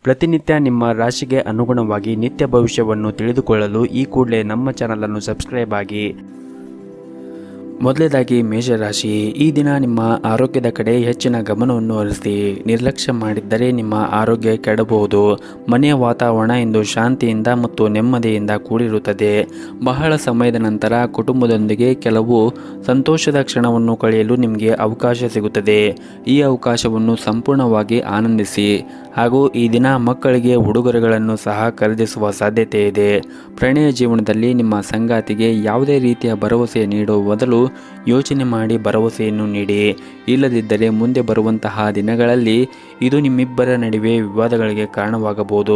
ಪ್ರತಿನಿತ್ಯ ನಿಮ್ಮ ರಾಶಿಗೆ ಅನುಗುಣವಾಗಿ ನಿತ್ಯ ಭವಿಷ್ಯವನ್ನು ತಿಳಿದುಕೊಳ್ಳಲು ಈ ಕೂಡಲೇ ನಮ್ಮ ಚಾನಲನ್ನು ಸಬ್ಸ್ಕ್ರೈಬ್ ಆಗಿ ಮೊದಲನೇದಾಗಿ ಮೇಷರಾಶಿ ಈ ದಿನ ನಿಮ್ಮ ಆರೋಗ್ಯದ ಕಡೆ ಹೆಚ್ಚಿನ ಗಮನವನ್ನು ಹರಿಸಿ ನಿರ್ಲಕ್ಷ್ಯ ಮಾಡಿದ್ದರೆ ನಿಮ್ಮ ಆರೋಗ್ಯ ಕೆಡಬಹುದು ಮನೆಯ ವಾತಾವರಣ ಇಂದು ಶಾಂತಿಯಿಂದ ಮತ್ತು ನೆಮ್ಮದಿಯಿಂದ ಕೂಡಿರುತ್ತದೆ ಬಹಳ ಸಮಯದ ನಂತರ ಕುಟುಂಬದೊಂದಿಗೆ ಕೆಲವು ಸಂತೋಷದ ಕ್ಷಣವನ್ನು ಕಳೆಯಲು ನಿಮಗೆ ಅವಕಾಶ ಸಿಗುತ್ತದೆ ಈ ಅವಕಾಶವನ್ನು ಸಂಪೂರ್ಣವಾಗಿ ಆನಂದಿಸಿ ಹಾಗೂ ಈ ದಿನ ಮಕ್ಕಳಿಗೆ ಉಡುಗೊರೆಗಳನ್ನು ಸಹ ಖರೀದಿಸುವ ಸಾಧ್ಯತೆ ಇದೆ ಪ್ರಣಯ ಜೀವನದಲ್ಲಿ ನಿಮ್ಮ ಸಂಗಾತಿಗೆ ಯಾವುದೇ ರೀತಿಯ ಭರವಸೆ ನೀಡುವ ಮೊದಲು ಯೋಚನೆ ಮಾಡಿ ಭರವಸೆಯನ್ನು ನೀಡಿ ಇಲ್ಲದಿದ್ದರೆ ಮುಂದೆ ಬರುವಂತಹ ದಿನಗಳಲ್ಲಿ ಇದು ನಿಮ್ಮಿಬ್ಬರ ನಡುವೆ ವಿವಾದಗಳಿಗೆ ಕಾರಣವಾಗಬಹುದು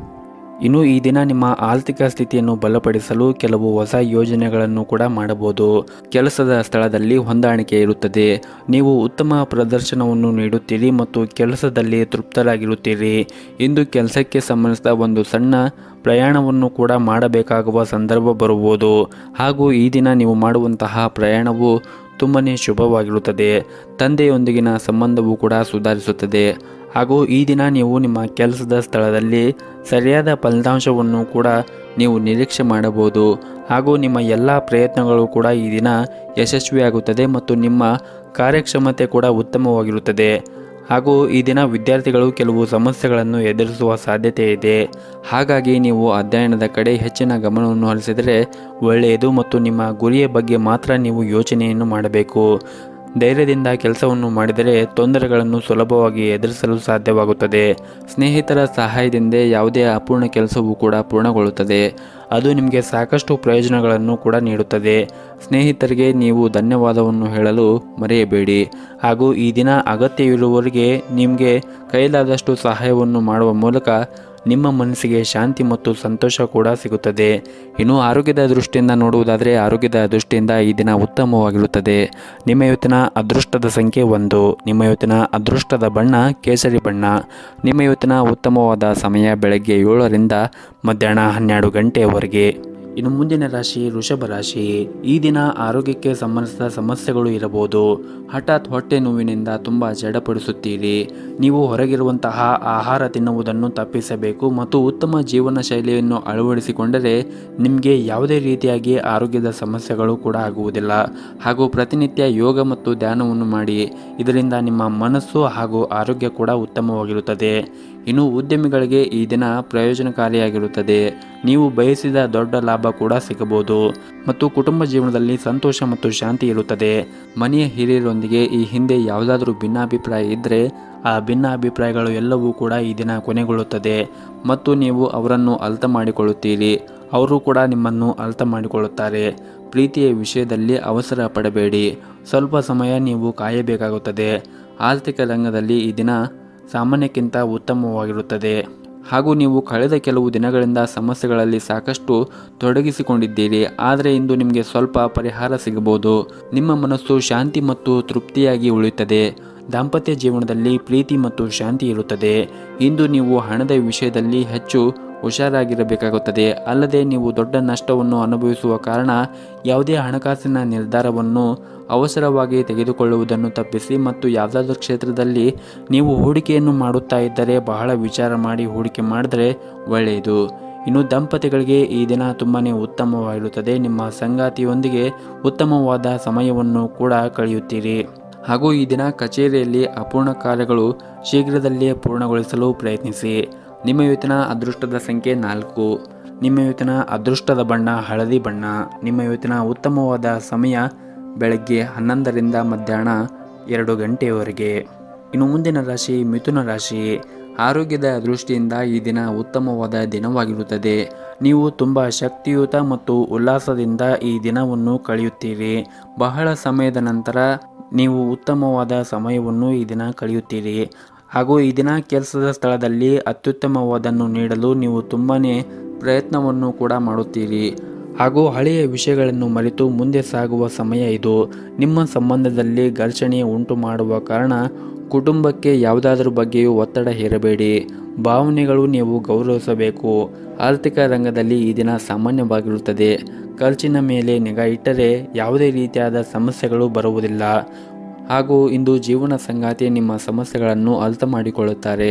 ಇನ್ನು ಈ ದಿನ ನಿಮ್ಮ ಆರ್ಥಿಕ ಸ್ಥಿತಿಯನ್ನು ಬಲಪಡಿಸಲು ಕೆಲವು ಹೊಸ ಯೋಜನೆಗಳನ್ನು ಕೂಡ ಮಾಡಬಹುದು ಕೆಲಸದ ಸ್ಥಳದಲ್ಲಿ ಹೊಂದಾಣಿಕೆ ಇರುತ್ತದೆ ನೀವು ಉತ್ತಮ ಪ್ರದರ್ಶನವನ್ನು ನೀಡುತ್ತೀರಿ ಮತ್ತು ಕೆಲಸದಲ್ಲಿ ತೃಪ್ತರಾಗಿರುತ್ತೀರಿ ಇಂದು ಕೆಲಸಕ್ಕೆ ಸಂಬಂಧಿಸಿದ ಒಂದು ಸಣ್ಣ ಪ್ರಯಾಣವನ್ನು ಕೂಡ ಮಾಡಬೇಕಾಗುವ ಸಂದರ್ಭ ಬರುವುದು ಹಾಗೂ ಈ ದಿನ ನೀವು ಮಾಡುವಂತಹ ಪ್ರಯಾಣವು ತುಂಬನೇ ಶುಭವಾಗಿರುತ್ತದೆ ತಂದೆಯೊಂದಿಗಿನ ಸಂಬಂಧವು ಕೂಡ ಸುಧಾರಿಸುತ್ತದೆ ಹಾಗೂ ಈ ದಿನ ನೀವು ನಿಮ್ಮ ಕೆಲಸದ ಸ್ಥಳದಲ್ಲಿ ಸರಿಯಾದ ಫಲಿತಾಂಶವನ್ನು ಕೂಡ ನೀವು ನಿರೀಕ್ಷೆ ಮಾಡಬಹುದು ಹಾಗೂ ನಿಮ್ಮ ಎಲ್ಲ ಪ್ರಯತ್ನಗಳು ಕೂಡ ಈ ದಿನ ಯಶಸ್ವಿಯಾಗುತ್ತದೆ ಮತ್ತು ನಿಮ್ಮ ಕಾರ್ಯಕ್ಷಮತೆ ಕೂಡ ಉತ್ತಮವಾಗಿರುತ್ತದೆ ಹಾಗೂ ಈ ದಿನ ವಿದ್ಯಾರ್ಥಿಗಳು ಕೆಲವು ಸಮಸ್ಯೆಗಳನ್ನು ಎದುರಿಸುವ ಸಾಧ್ಯತೆ ಇದೆ ಹಾಗಾಗಿ ನೀವು ಅಧ್ಯಯನದ ಕಡೆ ಹೆಚ್ಚಿನ ಗಮನವನ್ನು ಹರಿಸಿದರೆ ಒಳ್ಳೆಯದು ಮತ್ತು ನಿಮ್ಮ ಗುರಿಯ ಬಗ್ಗೆ ಮಾತ್ರ ನೀವು ಯೋಚನೆಯನ್ನು ಮಾಡಬೇಕು ಧೈರ್ಯದಿಂದ ಕೆಲಸವನ್ನು ಮಾಡಿದರೆ ತೊಂದರೆಗಳನ್ನು ಸುಲಭವಾಗಿ ಎದುರಿಸಲು ಸಾಧ್ಯವಾಗುತ್ತದೆ ಸ್ನೇಹಿತರ ಸಹಾಯದಿಂದ ಯಾವುದೇ ಅಪೂರ್ಣ ಕೆಲಸವೂ ಕೂಡ ಪೂರ್ಣಗೊಳ್ಳುತ್ತದೆ ಅದು ನಿಮಗೆ ಸಾಕಷ್ಟು ಪ್ರಯೋಜನಗಳನ್ನು ಕೂಡ ನೀಡುತ್ತದೆ ಸ್ನೇಹಿತರಿಗೆ ನೀವು ಧನ್ಯವಾದವನ್ನು ಹೇಳಲು ಮರೆಯಬೇಡಿ ಹಾಗೂ ಈ ದಿನ ಅಗತ್ಯವಿರುವವರಿಗೆ ನಿಮಗೆ ಕೈಲಾದಷ್ಟು ಸಹಾಯವನ್ನು ಮಾಡುವ ಮೂಲಕ ನಿಮ್ಮ ಮನಸ್ಸಿಗೆ ಶಾಂತಿ ಮತ್ತು ಸಂತೋಷ ಕೂಡ ಸಿಗುತ್ತದೆ ಇನ್ನು ಆರೋಗ್ಯದ ದೃಷ್ಟಿಯಿಂದ ನೋಡುವುದಾದರೆ ಆರೋಗ್ಯದ ದೃಷ್ಟಿಯಿಂದ ಈ ದಿನ ಉತ್ತಮವಾಗಿರುತ್ತದೆ ನಿಮ್ಮ ಇವತ್ತಿನ ಅದೃಷ್ಟದ ಸಂಖ್ಯೆ ಒಂದು ನಿಮ್ಮ ಇವತ್ತಿನ ಅದೃಷ್ಟದ ಬಣ್ಣ ಕೇಸರಿ ಬಣ್ಣ ನಿಮ್ಮ ಇವತ್ತಿನ ಉತ್ತಮವಾದ ಸಮಯ ಬೆಳಗ್ಗೆ ಏಳರಿಂದ ಮಧ್ಯಾಹ್ನ ಹನ್ನೆರಡು ಗಂಟೆಯವರೆಗೆ ಇನ್ನು ಮುಂದಿನ ರಾಶಿ ವೃಷಭ ರಾಶಿ ಈ ದಿನ ಆರೋಗ್ಯಕ್ಕೆ ಸಂಬಂಧಿಸಿದ ಸಮಸ್ಯೆಗಳು ಇರಬಹುದು ಹಠಾತ್ ಹೊಟ್ಟೆ ನೋವಿನಿಂದ ತುಂಬ ಜಡಪಡಿಸುತ್ತೀರಿ ನೀವು ಹೊರಗಿರುವಂತಹ ಆಹಾರ ತಿನ್ನುವುದನ್ನು ತಪ್ಪಿಸಬೇಕು ಮತ್ತು ಉತ್ತಮ ಜೀವನ ಶೈಲಿಯನ್ನು ಅಳವಡಿಸಿಕೊಂಡರೆ ನಿಮಗೆ ಯಾವುದೇ ರೀತಿಯಾಗಿ ಆರೋಗ್ಯದ ಸಮಸ್ಯೆಗಳು ಕೂಡ ಆಗುವುದಿಲ್ಲ ಹಾಗೂ ಪ್ರತಿನಿತ್ಯ ಯೋಗ ಮತ್ತು ಧ್ಯಾನವನ್ನು ಮಾಡಿ ಇದರಿಂದ ನಿಮ್ಮ ಮನಸ್ಸು ಹಾಗೂ ಆರೋಗ್ಯ ಕೂಡ ಉತ್ತಮವಾಗಿರುತ್ತದೆ ಇನ್ನು ಉದ್ಯಮಿಗಳಿಗೆ ಈ ದಿನ ಪ್ರಯೋಜನಕಾರಿಯಾಗಿರುತ್ತದೆ ನೀವು ಬಯಸಿದ ದೊಡ್ಡ ಲಾಭ ಕೂಡ ಸಿಗಬಹುದು ಮತ್ತು ಕುಟುಂಬ ಜೀವನದಲ್ಲಿ ಸಂತೋಷ ಮತ್ತು ಶಾಂತಿ ಇರುತ್ತದೆ ಮನೆಯ ಹಿರಿಯರೊಂದಿಗೆ ಈ ಹಿಂದೆ ಯಾವುದಾದ್ರೂ ಭಿನ್ನಾಭಿಪ್ರಾಯ ಇದ್ದರೆ ಆ ಭಿನ್ನಾಭಿಪ್ರಾಯಗಳು ಎಲ್ಲವೂ ಕೂಡ ಈ ದಿನ ಕೊನೆಗೊಳ್ಳುತ್ತದೆ ಮತ್ತು ನೀವು ಅವರನ್ನು ಅರ್ಥ ಮಾಡಿಕೊಳ್ಳುತ್ತೀರಿ ಅವರು ಕೂಡ ನಿಮ್ಮನ್ನು ಅರ್ಥ ಮಾಡಿಕೊಳ್ಳುತ್ತಾರೆ ಪ್ರೀತಿಯ ವಿಷಯದಲ್ಲಿ ಅವಸರ ಪಡಬೇಡಿ ಸ್ವಲ್ಪ ಸಮಯ ನೀವು ಕಾಯಬೇಕಾಗುತ್ತದೆ ಆರ್ಥಿಕ ರಂಗದಲ್ಲಿ ಈ ದಿನ ಸಾಮಾನ್ಯಕ್ಕಿಂತ ಉತ್ತಮವಾಗಿರುತ್ತದೆ ಹಾಗೂ ನೀವು ಕಳೆದ ಕೆಲವು ದಿನಗಳಿಂದ ಸಮಸ್ಯೆಗಳಲ್ಲಿ ಸಾಕಷ್ಟು ತೊಡಗಿಸಿಕೊಂಡಿದ್ದೀರಿ ಆದರೆ ಇಂದು ನಿಮಗೆ ಸ್ವಲ್ಪ ಪರಿಹಾರ ಸಿಗಬಹುದು ನಿಮ್ಮ ಮನಸ್ಸು ಶಾಂತಿ ಮತ್ತು ತೃಪ್ತಿಯಾಗಿ ಉಳಿಯುತ್ತದೆ ದಾಂಪತ್ಯ ಜೀವನದಲ್ಲಿ ಪ್ರೀತಿ ಮತ್ತು ಶಾಂತಿ ಇರುತ್ತದೆ ಇಂದು ನೀವು ಹಣದ ವಿಷಯದಲ್ಲಿ ಹೆಚ್ಚು ಹುಷಾರಾಗಿರಬೇಕಾಗುತ್ತದೆ ಅಲ್ಲದೆ ನೀವು ದೊಡ್ಡ ನಷ್ಟವನ್ನು ಅನುಭವಿಸುವ ಕಾರಣ ಯಾವುದೇ ಹಣಕಾಸಿನ ನಿರ್ಧಾರವನ್ನು ಅವಸರವಾಗಿ ತೆಗೆದುಕೊಳ್ಳುವುದನ್ನು ತಪ್ಪಿಸಿ ಮತ್ತು ಯಾವುದಾದ್ರೂ ಕ್ಷೇತ್ರದಲ್ಲಿ ನೀವು ಹೂಡಿಕೆಯನ್ನು ಮಾಡುತ್ತಾ ಇದ್ದರೆ ಬಹಳ ವಿಚಾರ ಮಾಡಿ ಹೂಡಿಕೆ ಮಾಡಿದರೆ ಒಳ್ಳೆಯದು ಇನ್ನು ದಂಪತಿಗಳಿಗೆ ಈ ದಿನ ತುಂಬಾ ಉತ್ತಮವಾಗಿರುತ್ತದೆ ನಿಮ್ಮ ಸಂಗಾತಿಯೊಂದಿಗೆ ಉತ್ತಮವಾದ ಸಮಯವನ್ನು ಕೂಡ ಕಳೆಯುತ್ತೀರಿ ಹಾಗೂ ಈ ದಿನ ಕಚೇರಿಯಲ್ಲಿ ಅಪೂರ್ಣ ಕಾರ್ಯಗಳು ಶೀಘ್ರದಲ್ಲೇ ಪೂರ್ಣಗೊಳಿಸಲು ಪ್ರಯತ್ನಿಸಿ ನಿಮ್ಮ ಇವತ್ತಿನ ಅದೃಷ್ಟದ ಸಂಖ್ಯೆ ನಾಲ್ಕು ನಿಮ್ಮ ಇವತ್ತಿನ ಅದೃಷ್ಟದ ಬಣ್ಣ ಹಳದಿ ಬಣ್ಣ ನಿಮ್ಮ ಇವತ್ತಿನ ಉತ್ತಮವಾದ ಸಮಯ ಬೆಳಗ್ಗೆ ಹನ್ನೊಂದರಿಂದ ಮಧ್ಯಾಹ್ನ ಎರಡು ಗಂಟೆಯವರೆಗೆ ಇನ್ನು ಮುಂದಿನ ರಾಶಿ ಮಿಥುನ ರಾಶಿ ಆರೋಗ್ಯದ ದೃಷ್ಟಿಯಿಂದ ಈ ದಿನ ಉತ್ತಮವಾದ ದಿನವಾಗಿರುತ್ತದೆ ನೀವು ತುಂಬ ಶಕ್ತಿಯುತ ಮತ್ತು ಉಲ್ಲಾಸದಿಂದ ಈ ದಿನವನ್ನು ಕಳೆಯುತ್ತೀರಿ ಬಹಳ ಸಮಯದ ನಂತರ ನೀವು ಉತ್ತಮವಾದ ಸಮಯವನ್ನು ಈ ದಿನ ಕಳೆಯುತ್ತೀರಿ ಹಾಗೂ ಈ ದಿನ ಕೆಲಸದ ಸ್ಥಳದಲ್ಲಿ ಅತ್ಯುತ್ತಮವಾದನ್ನು ನೀಡಲು ನೀವು ತುಂಬಾ ಪ್ರಯತ್ನವನ್ನು ಕೂಡ ಮಾಡುತ್ತೀರಿ ಹಾಗೂ ಹಳೆಯ ವಿಷಯಗಳನ್ನು ಮರೆತು ಮುಂದೆ ಸಾಗುವ ಸಮಯ ಇದು ನಿಮ್ಮ ಸಂಬಂಧದಲ್ಲಿ ಘರ್ಷಣೆ ಉಂಟು ಮಾಡುವ ಕಾರಣ ಕುಟುಂಬಕ್ಕೆ ಯಾವುದಾದ್ರ ಬಗ್ಗೆಯೂ ಒತ್ತಡ ಹೇರಬೇಡಿ ಭಾವನೆಗಳು ನೀವು ಗೌರವಿಸಬೇಕು ಆರ್ಥಿಕ ರಂಗದಲ್ಲಿ ಈ ದಿನ ಸಾಮಾನ್ಯವಾಗಿರುತ್ತದೆ ಖರ್ಚಿನ ಮೇಲೆ ನಿಗಾ ಇಟ್ಟರೆ ಯಾವುದೇ ರೀತಿಯಾದ ಸಮಸ್ಯೆಗಳು ಬರುವುದಿಲ್ಲ ಹಾಗೂ ಇಂದು ಜೀವನ ಸಂಗಾತಿ ನಿಮ್ಮ ಸಮಸ್ಯೆಗಳನ್ನು ಅರ್ಥ ಮಾಡಿಕೊಳ್ಳುತ್ತಾರೆ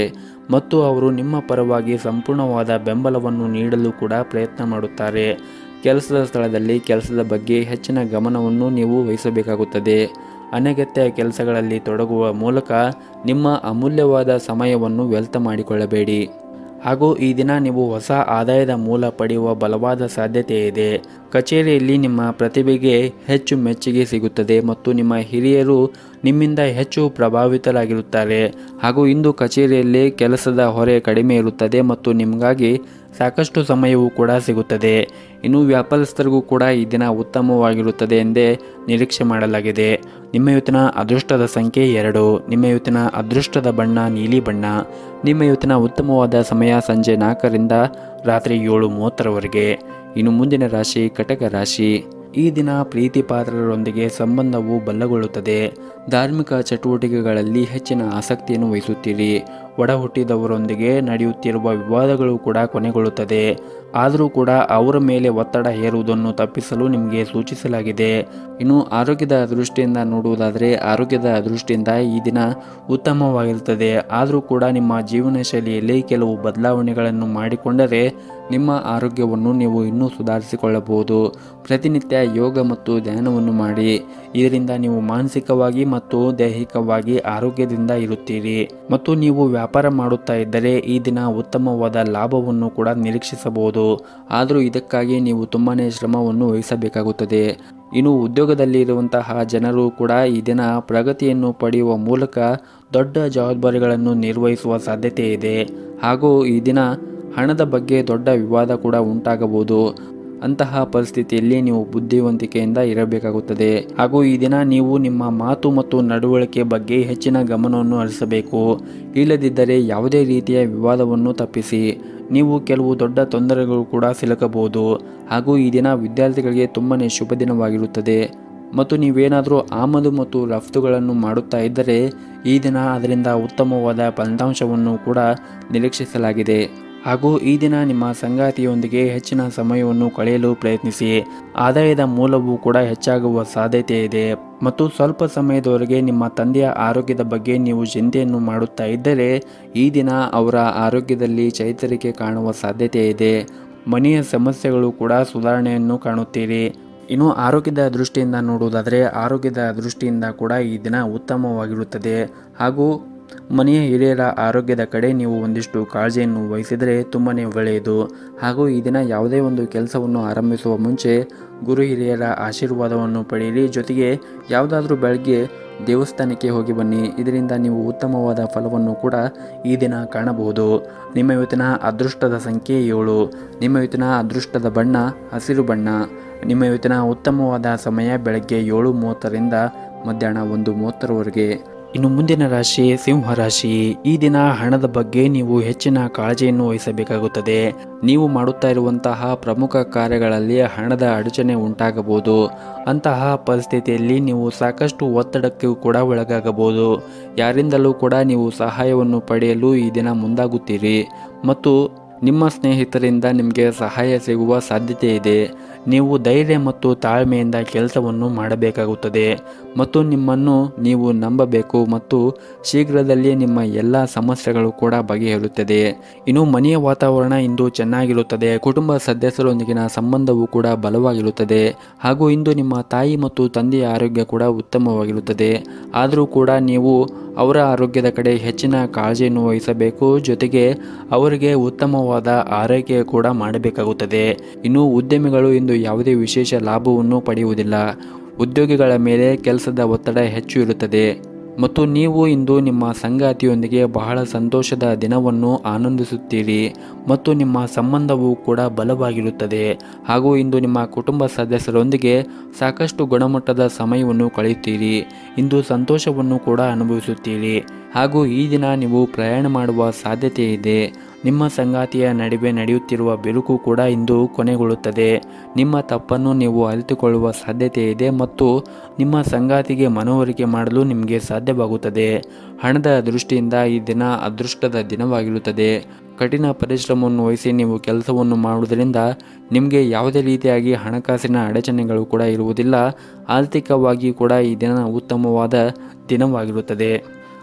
ಮತ್ತು ಅವರು ನಿಮ್ಮ ಪರವಾಗಿ ಸಂಪೂರ್ಣವಾದ ಬೆಂಬಲವನ್ನು ನೀಡಲು ಕೂಡ ಪ್ರಯತ್ನ ಮಾಡುತ್ತಾರೆ ಕೆಲಸದ ಸ್ಥಳದಲ್ಲಿ ಕೆಲಸದ ಬಗ್ಗೆ ಹೆಚ್ಚಿನ ಗಮನವನ್ನು ನೀವು ವಹಿಸಬೇಕಾಗುತ್ತದೆ ಅನಗತ್ಯ ಕೆಲಸಗಳಲ್ಲಿ ತೊಡಗುವ ಮೂಲಕ ನಿಮ್ಮ ಅಮೂಲ್ಯವಾದ ಸಮಯವನ್ನು ವ್ಯರ್ಥ ಮಾಡಿಕೊಳ್ಳಬೇಡಿ ಹಾಗೂ ಈ ದಿನ ನೀವು ಹೊಸ ಆದಾಯದ ಮೂಲ ಪಡೆಯುವ ಬಲವಾದ ಸಾಧ್ಯತೆ ಇದೆ ಕಚೇರಿಯಲ್ಲಿ ನಿಮ್ಮ ಪ್ರತಿಭೆಗೆ ಹೆಚ್ಚು ಮೆಚ್ಚುಗೆ ಸಿಗುತ್ತದೆ ಮತ್ತು ನಿಮ್ಮ ಹಿರಿಯರು ನಿಮ್ಮಿಂದ ಹೆಚ್ಚು ಪ್ರಭಾವಿತರಾಗಿರುತ್ತಾರೆ ಹಾಗೂ ಇಂದು ಕಚೇರಿಯಲ್ಲಿ ಕೆಲಸದ ಹೊರೆ ಕಡಿಮೆ ಇರುತ್ತದೆ ಮತ್ತು ನಿಮಗಾಗಿ ಸಾಕಷ್ಟು ಸಮಯವೂ ಕೂಡ ಸಿಗುತ್ತದೆ ಇನ್ನು ವ್ಯಾಪಾರಸ್ಥರಿಗೂ ಕೂಡ ಈ ದಿನ ಉತ್ತಮವಾಗಿರುತ್ತದೆ ಎಂದೇ ನಿರೀಕ್ಷೆ ಮಾಡಲಾಗಿದೆ ನಿಮ್ಮ ಇವತ್ತಿನ ಅದೃಷ್ಟದ ಸಂಖ್ಯೆ ಎರಡು ನಿಮ್ಮ ಇವತ್ತಿನ ಅದೃಷ್ಟದ ಬಣ್ಣ ನೀಲಿ ಬಣ್ಣ ನಿಮ್ಮ ಇವತ್ತಿನ ಉತ್ತಮವಾದ ಸಮಯ ಸಂಜೆ ನಾಲ್ಕರಿಂದ ರಾತ್ರಿ ಏಳು ಮೂವತ್ತರವರೆಗೆ ಇನ್ನು ಮುಂದಿನ ರಾಶಿ ಕಟಕ ರಾಶಿ ಈ ದಿನ ಪ್ರೀತಿ ಪಾತ್ರರೊಂದಿಗೆ ಸಂಬಂಧವು ಬಲಗೊಳ್ಳುತ್ತದೆ ಧಾರ್ಮಿಕ ಚಟುವಟಿಕೆಗಳಲ್ಲಿ ಹೆಚ್ಚಿನ ಆಸಕ್ತಿಯನ್ನು ವಹಿಸುತ್ತೀರಿ ಒಡ ಹುಟ್ಟಿದವರೊಂದಿಗೆ ನಡೆಯುತ್ತಿರುವ ವಿವಾದಗಳು ಕೂಡ ಕೊನೆಗೊಳ್ಳುತ್ತದೆ ಆದರೂ ಕೂಡ ಅವರ ಮೇಲೆ ಒತ್ತಡ ಹೇರುವುದನ್ನು ತಪ್ಪಿಸಲು ನಿಮಗೆ ಸೂಚಿಸಲಾಗಿದೆ ಇನ್ನು ಆರೋಗ್ಯದ ದೃಷ್ಟಿಯಿಂದ ನೋಡುವುದಾದರೆ ಆರೋಗ್ಯದ ದೃಷ್ಟಿಯಿಂದ ಈ ದಿನ ಉತ್ತಮವಾಗಿರುತ್ತದೆ ಆದರೂ ಕೂಡ ನಿಮ್ಮ ಜೀವನ ಶೈಲಿಯಲ್ಲಿ ಕೆಲವು ಬದಲಾವಣೆಗಳನ್ನು ಮಾಡಿಕೊಂಡರೆ ನಿಮ್ಮ ಆರೋಗ್ಯವನ್ನು ನೀವು ಇನ್ನೂ ಸುಧಾರಿಸಿಕೊಳ್ಳಬಹುದು ಪ್ರತಿನಿತ್ಯ ಯೋಗ ಮತ್ತು ಧ್ಯಾನವನ್ನು ಮಾಡಿ ಇದರಿಂದ ನೀವು ಮಾನಸಿಕವಾಗಿ ಮತ್ತು ದೈಹಿಕವಾಗಿ ಆರೋಗ್ಯದಿಂದ ಇರುತ್ತೀರಿ ಮತ್ತು ನೀವು ವ್ಯಾಪಾರ ಮಾಡುತ್ತಾ ಇದ್ದರೆ ಈ ದಿನ ಉತ್ತಮವಾದ ಲಾಭವನ್ನು ಕೂಡ ನಿರೀಕ್ಷಿಸಬಹುದು ಆದರೂ ಇದಕ್ಕಾಗಿ ನೀವು ತುಂಬಾ ಶ್ರಮವನ್ನು ವಹಿಸಬೇಕಾಗುತ್ತದೆ ಇನ್ನು ಉದ್ಯೋಗದಲ್ಲಿ ಇರುವಂತಹ ಜನರು ಕೂಡ ಈ ದಿನ ಪ್ರಗತಿಯನ್ನು ಪಡೆಯುವ ಮೂಲಕ ದೊಡ್ಡ ಜವಾಬ್ದಾರಿಗಳನ್ನು ನಿರ್ವಹಿಸುವ ಸಾಧ್ಯತೆ ಇದೆ ಹಾಗೂ ಈ ದಿನ ಹಣದ ಬಗ್ಗೆ ದೊಡ್ಡ ವಿವಾದ ಕೂಡ ಉಂಟಾಗಬಹುದು ಅಂತಹ ಪರಿಸ್ಥಿತಿಯಲ್ಲಿ ನೀವು ಬುದ್ಧಿವಂತಿಕೆಯಿಂದ ಇರಬೇಕಾಗುತ್ತದೆ ಹಾಗೂ ಈ ದಿನ ನೀವು ನಿಮ್ಮ ಮಾತು ಮತ್ತು ನಡವಳಿಕೆ ಬಗ್ಗೆ ಹೆಚ್ಚಿನ ಗಮನವನ್ನು ಹರಿಸಬೇಕು ಇಲ್ಲದಿದ್ದರೆ ಯಾವುದೇ ರೀತಿಯ ವಿವಾದವನ್ನು ತಪ್ಪಿಸಿ ನೀವು ಕೆಲವು ದೊಡ್ಡ ತೊಂದರೆಗಳು ಕೂಡ ಸಿಲುಕಬಹುದು ಹಾಗೂ ಈ ದಿನ ವಿದ್ಯಾರ್ಥಿಗಳಿಗೆ ತುಂಬಾ ಶುಭ ದಿನವಾಗಿರುತ್ತದೆ ಮತ್ತು ನೀವೇನಾದರೂ ಆಮದು ಮತ್ತು ರಫ್ತುಗಳನ್ನು ಮಾಡುತ್ತಾ ಇದ್ದರೆ ಈ ದಿನ ಅದರಿಂದ ಉತ್ತಮವಾದ ಫಲಿತಾಂಶವನ್ನು ಕೂಡ ನಿರೀಕ್ಷಿಸಲಾಗಿದೆ ಹಾಗೂ ಈ ದಿನ ನಿಮ್ಮ ಸಂಗಾತಿಯೊಂದಿಗೆ ಹೆಚ್ಚಿನ ಸಮಯವನ್ನು ಕಳೆಯಲು ಪ್ರಯತ್ನಿಸಿ ಆದಾಯದ ಮೂಲವೂ ಕೂಡ ಹೆಚ್ಚಾಗುವ ಸಾಧ್ಯತೆ ಇದೆ ಮತ್ತು ಸ್ವಲ್ಪ ಸಮಯದವರೆಗೆ ನಿಮ್ಮ ತಂದೆಯ ಆರೋಗ್ಯದ ಬಗ್ಗೆ ನೀವು ಚಿಂತೆಯನ್ನು ಮಾಡುತ್ತಾ ಇದ್ದರೆ ಈ ದಿನ ಅವರ ಆರೋಗ್ಯದಲ್ಲಿ ಚೈತರಿಕೆ ಕಾಣುವ ಸಾಧ್ಯತೆ ಇದೆ ಮನೆಯ ಸಮಸ್ಯೆಗಳು ಕೂಡ ಸುಧಾರಣೆಯನ್ನು ಕಾಣುತ್ತೀರಿ ಇನ್ನು ಆರೋಗ್ಯದ ದೃಷ್ಟಿಯಿಂದ ನೋಡುವುದಾದರೆ ಆರೋಗ್ಯದ ದೃಷ್ಟಿಯಿಂದ ಕೂಡ ಈ ದಿನ ಉತ್ತಮವಾಗಿರುತ್ತದೆ ಹಾಗೂ ಮನೆಯ ಹಿರಿಯರ ಆರೋಗ್ಯದ ಕಡೆ ನೀವು ಒಂದಿಷ್ಟು ಕಾಳಜಿಯನ್ನು ವಹಿಸಿದರೆ ತುಂಬಾ ಒಳ್ಳೆಯದು ಹಾಗೂ ಈ ದಿನ ಯಾವುದೇ ಒಂದು ಕೆಲಸವನ್ನು ಆರಂಭಿಸುವ ಮುಂಚೆ ಗುರು ಹಿರಿಯರ ಆಶೀರ್ವಾದವನ್ನು ಪಡೆಯಿರಿ ಜೊತೆಗೆ ಯಾವುದಾದ್ರೂ ಬೆಳಗ್ಗೆ ದೇವಸ್ಥಾನಕ್ಕೆ ಹೋಗಿ ಬನ್ನಿ ಇದರಿಂದ ನೀವು ಉತ್ತಮವಾದ ಫಲವನ್ನು ಕೂಡ ಈ ದಿನ ಕಾಣಬಹುದು ನಿಮ್ಮ ಇವತ್ತಿನ ಅದೃಷ್ಟದ ಸಂಖ್ಯೆ ಏಳು ನಿಮ್ಮ ಇವತ್ತಿನ ಅದೃಷ್ಟದ ಬಣ್ಣ ಹಸಿರು ಬಣ್ಣ ನಿಮ್ಮ ಇವತ್ತಿನ ಉತ್ತಮವಾದ ಸಮಯ ಬೆಳಗ್ಗೆ ಏಳು ಮೂವತ್ತರಿಂದ ಮಧ್ಯಾಹ್ನ ಒಂದು ಮೂವತ್ತರವರೆಗೆ ಇನ್ನು ಮುಂದಿನ ರಾಶಿ ಸಿಂಹ ರಾಶಿ ಈ ದಿನ ಹಣದ ಬಗ್ಗೆ ನೀವು ಹೆಚ್ಚಿನ ಕಾಳಜಿಯನ್ನು ವಹಿಸಬೇಕಾಗುತ್ತದೆ ನೀವು ಮಾಡುತ್ತಾ ಇರುವಂತಹ ಪ್ರಮುಖ ಕಾರ್ಯಗಳಲ್ಲಿ ಹಣದ ಅಡಚಣೆ ಉಂಟಾಗಬಹುದು ಅಂತಹ ಪರಿಸ್ಥಿತಿಯಲ್ಲಿ ನೀವು ಸಾಕಷ್ಟು ಒತ್ತಡಕ್ಕೂ ಕೂಡ ಒಳಗಾಗಬಹುದು ಯಾರಿಂದಲೂ ಕೂಡ ನೀವು ಸಹಾಯವನ್ನು ಪಡೆಯಲು ಈ ದಿನ ಮುಂದಾಗುತ್ತೀರಿ ಮತ್ತು ನಿಮ್ಮ ಸ್ನೇಹಿತರಿಂದ ನಿಮಗೆ ಸಹಾಯ ಸಿಗುವ ಸಾಧ್ಯತೆ ಇದೆ ನೀವು ಧೈರ್ಯ ಮತ್ತು ತಾಳ್ಮೆಯಿಂದ ಕೆಲಸವನ್ನು ಮಾಡಬೇಕಾಗುತ್ತದೆ ಮತ್ತು ನಿಮ್ಮನ್ನು ನೀವು ನಂಬಬೇಕು ಮತ್ತು ಶೀಘ್ರದಲ್ಲೇ ನಿಮ್ಮ ಎಲ್ಲ ಸಮಸ್ಯೆಗಳು ಕೂಡ ಬಗೆಹರುತ್ತದೆ ಇನ್ನು ಮನೆಯ ವಾತಾವರಣ ಇಂದು ಚೆನ್ನಾಗಿರುತ್ತದೆ ಕುಟುಂಬ ಸದಸ್ಯರೊಂದಿಗಿನ ಸಂಬಂಧವು ಕೂಡ ಬಲವಾಗಿರುತ್ತದೆ ಹಾಗೂ ಇಂದು ನಿಮ್ಮ ತಾಯಿ ಮತ್ತು ತಂದೆಯ ಆರೋಗ್ಯ ಕೂಡ ಉತ್ತಮವಾಗಿರುತ್ತದೆ ಆದರೂ ಕೂಡ ನೀವು ಅವರ ಆರೋಗ್ಯದ ಕಡೆ ಹೆಚ್ಚಿನ ಕಾಳಜಿಯನ್ನು ವಹಿಸಬೇಕು ಜೊತೆಗೆ ಅವರಿಗೆ ಉತ್ತಮವಾದ ಆರೈಕೆ ಕೂಡ ಮಾಡಬೇಕಾಗುತ್ತದೆ ಇನ್ನು ಉದ್ಯಮಿಗಳು ಇಂದು ಯಾವುದೇ ವಿಶೇಷ ಲಾಭವನ್ನು ಪಡೆಯುವುದಿಲ್ಲ ಉದ್ಯೋಗಿಗಳ ಮೇಲೆ ಕೆಲಸದ ಒತ್ತಡ ಹೆಚ್ಚು ಇರುತ್ತದೆ ಮತ್ತು ನೀವು ಇಂದು ನಿಮ್ಮ ಸಂಗಾತಿಯೊಂದಿಗೆ ಬಹಳ ಸಂತೋಷದ ದಿನವನ್ನು ಆನಂದಿಸುತ್ತೀರಿ ಮತ್ತು ನಿಮ್ಮ ಸಂಬಂಧವು ಕೂಡ ಬಲವಾಗಿರುತ್ತದೆ ಹಾಗೂ ಇಂದು ನಿಮ್ಮ ಕುಟುಂಬ ಸದಸ್ಯರೊಂದಿಗೆ ಸಾಕಷ್ಟು ಗುಣಮಟ್ಟದ ಸಮಯವನ್ನು ಕಳೆಯುತ್ತೀರಿ ಇಂದು ಸಂತೋಷವನ್ನು ಕೂಡ ಅನುಭವಿಸುತ್ತೀರಿ ಹಾಗೂ ಈ ದಿನ ನೀವು ಪ್ರಯಾಣ ಮಾಡುವ ಸಾಧ್ಯತೆ ಇದೆ ನಿಮ್ಮ ಸಂಗಾತಿಯ ನಡುವೆ ನಡೆಯುತ್ತಿರುವ ಬಿರುಕು ಕೂಡ ಇಂದು ಕೊನೆಗೊಳ್ಳುತ್ತದೆ ನಿಮ್ಮ ತಪ್ಪನ್ನು ನೀವು ಅರಿತುಕೊಳ್ಳುವ ಸಾಧ್ಯತೆ ಇದೆ ಮತ್ತು ನಿಮ್ಮ ಸಂಗಾತಿಗೆ ಮನವರಿಕೆ ಮಾಡಲು ನಿಮಗೆ ಸಾಧ್ಯವಾಗುತ್ತದೆ ಹಣದ ದೃಷ್ಟಿಯಿಂದ ಈ ದಿನ ಅದೃಷ್ಟದ ದಿನವಾಗಿರುತ್ತದೆ ಕಠಿಣ ಪರಿಶ್ರಮವನ್ನು ವಹಿಸಿ ನೀವು ಕೆಲಸವನ್ನು ಮಾಡುವುದರಿಂದ ನಿಮಗೆ ಯಾವುದೇ ರೀತಿಯಾಗಿ ಹಣಕಾಸಿನ ಅಡಚಣೆಗಳು ಕೂಡ ಇರುವುದಿಲ್ಲ ಆರ್ಥಿಕವಾಗಿ ಕೂಡ ಈ ದಿನ ಉತ್ತಮವಾದ ದಿನವಾಗಿರುತ್ತದೆ